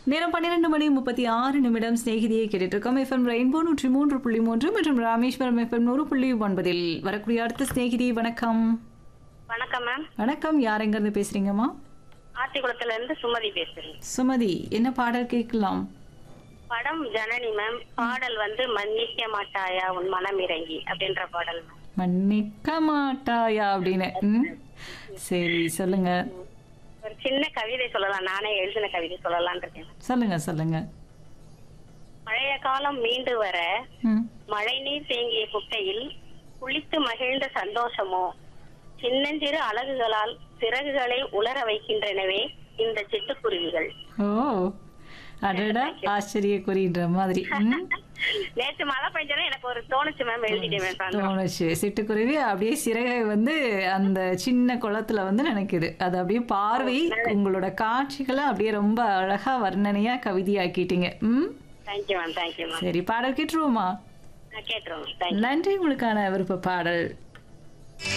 நேரம் பன்னிரெண்டு மணி முப்பத்தி ஆறு நிமிடம் சிநேகிதியை கேட்டுட்டு இருக்கோம் எஃப்எம் ரெயின்போ நூற்றி மூன்று புள்ளி மூன்று மற்றும் ராமேஸ்வரம் எஃப்எம் நூறு புள்ளி ஒன்பதில் வரக்கூடிய அடுத்த சிநேகிதி வணக்கம் வணக்கம் மேம் வணக்கம் யார் எங்கிருந்து பேசுறீங்கம்மா ஆத்திக்குளத்துல இருந்து சுமதி பேசுறேன் சுமதி என்ன பாடல் கேட்கலாம் படம் ஜனனி மேம் பாடல் வந்து மன்னிக்க மாட்டாயா உன் மனம் இறங்கி அப்படின்ற பாடல் மேம் மன்னிக்க மாட்டாயா அப்படின்னு ம்? சரி சொல்லுங்க ஒரு சின்ன கவிதை சொல்லலாம் நானே எழுதின கவிதை சொல்லலாம்னு இருக்கேன் சொல்லுங்க சொல்லுங்க பழைய காலம் மீண்டு வர ம் மழை நீர் தேங்கிய குட்டையில் குளித்து மகிழ்ந்த சந்தோஷமோ சின்னஞ்சிறு அழகுகளால் சிறகுகளை உலர வைக்கின்றனவே இந்த சிட்டுக்குருவிகள் ஓ அடடா ஆச்சரிய குறின்ற மாதிரி ம் நேற்று மழை பெஞ்சதும் எனக்கு ஒரு தோணுச்சு மேம் எழுதிட்டேன் மேம் சாயந்தரம். தோணுச்சு சிட்டுக்குருவி அப்படியே சிறகை வந்து அந்த சின்ன குளத்துல வந்து நினைக்குது அது அப்படியே பார்வை உங்களோட காட்சிகளை அப்படியே ரொம்ப அழகா வர்ணனையா கவிதையாக்கிட்டீங்க ம் தேங்க்யூ மேம் தேங்க்யூ மேம் சரி பாடல் கேட்டுருவோமா நான் கேட்டுருவோம் தேங்க்யூ நன்றி உங்களுக்கான விருப்ப பாடல்